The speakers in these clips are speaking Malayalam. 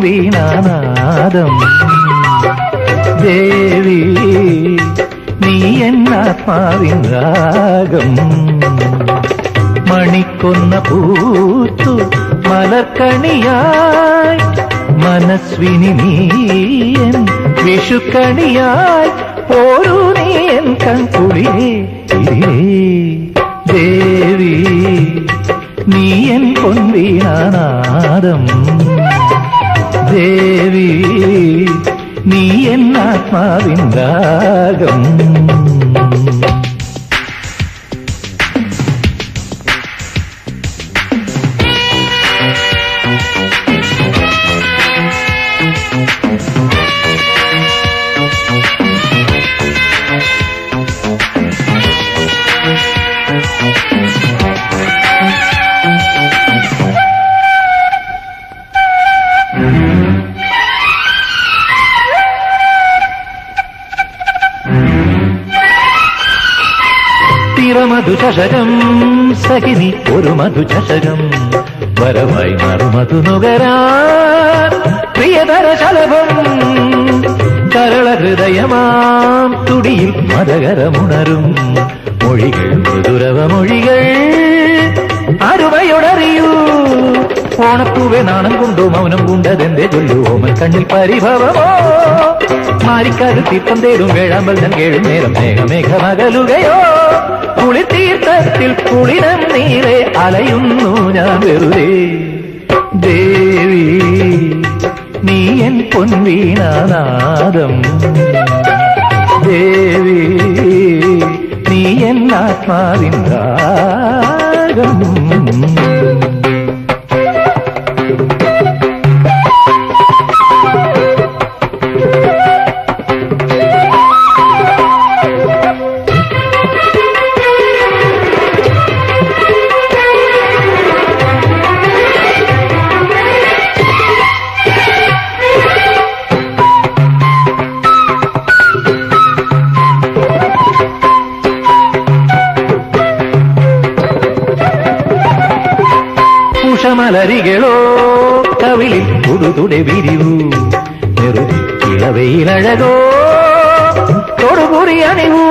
പൊൻവീണാനാദം ദേവി നീ എന്നാത്മാവിൻ രാഗം മണിക്കൊന്ന പൂത്തു മലർക്കണിയായി മനസ്വിനി നീയൻ വിഷുക്കണിയായി ഓരോ നീയൻ കൺകുളിരേ തിരിരേ ദേവി നീയൻ പൊൻവീണാനാദം ദേവി നീ എന്നാത്മാവിൻ രാഗം തിറമധുചഷകം സഹിനി ഒരു മധുചഷകം വരവായി മറുമധു നുകരാൻ പ്രിയതര ശലഭം കരള ഹൃദയമാം തുടിയിൽ മതകരമുണരും മൊഴികൾ മൃദുരവ മൊഴികൾ അരുമയുടറിയൂ ഓണപ്പൂവെ നാണം കൊണ്ടു മൗനം കൊണ്ടതെന്റെ ചൊല്ലു ഓമൻ കണ്ണിൽ പരിഭവമോ മാരിക്കാട് തീർത്ഥം തേടും വേഴാമ്പൽ ഞാൻ കേഴും നേരം മേഘമേഘമകലുകയോ കുളിത്തീർത്ഥത്തിൽ കുളിരം നീരെ അലയുന്നു ഞാൻ വെറുതെ ദേവി നീ എൻ പൊൻവീണാനാദം ദേവി നീ എൻ ആത്മാവിൻ രാഗം ഉഷമലരികളോ കവിളിൽ തുടുതുടെ വിരിവൂ നെറുതി ഇളവയിലഴകോ തൊടുകുറി അണിവൂ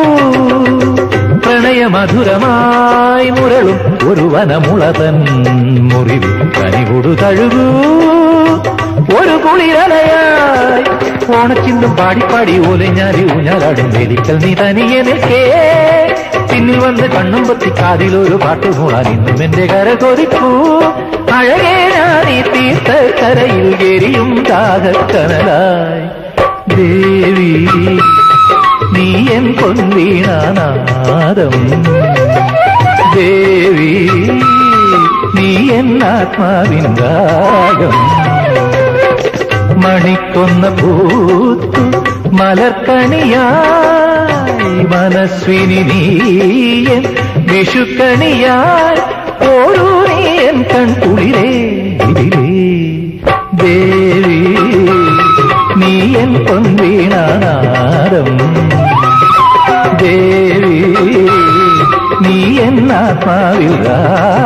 പ്രണയമധുരമായി മുരളും ഒരു വനമുളതൻ മുറിവിൽ കനികൊടു തഴുകൂ ഒരു കുളിരലയായി ഓണച്ചിന്തും പാടിപ്പാടി ഓലഞ്ഞാരി ഊഞ്ഞാലാടും വേദിക്കൽ നീ തനിയെ നിൽക്കേ പിന്നിൽ വന്ന് കണ്ണും പൊത്തി കാതിലൊരു പാട്ട് മൂളാൻ ഇന്നും എന്റെ കര കൊതിക്കൂ അഴകേ ഞാൻ ഈ തീർത്ഥക്കരയിൽ എരിയും ദാഹക്കനലായി ദേവി നീ എൻ പൊൻവീണാനാദം ദേവി നീ എൻ ആത്മാവിൻ രാഗം മണിക്കൊന്ന പൂത്തു മലർക്കണിയായി മനസ്വിനി നീയൻ വിഷുക്കണിയായി ഓരോ നീയൻ കൺകുളിരേ ഇതിലേ ദേവി നീയൻ പൊൻവീണാനാദം ദേവി നീ എന്നാത്മാവിൽ രാഗം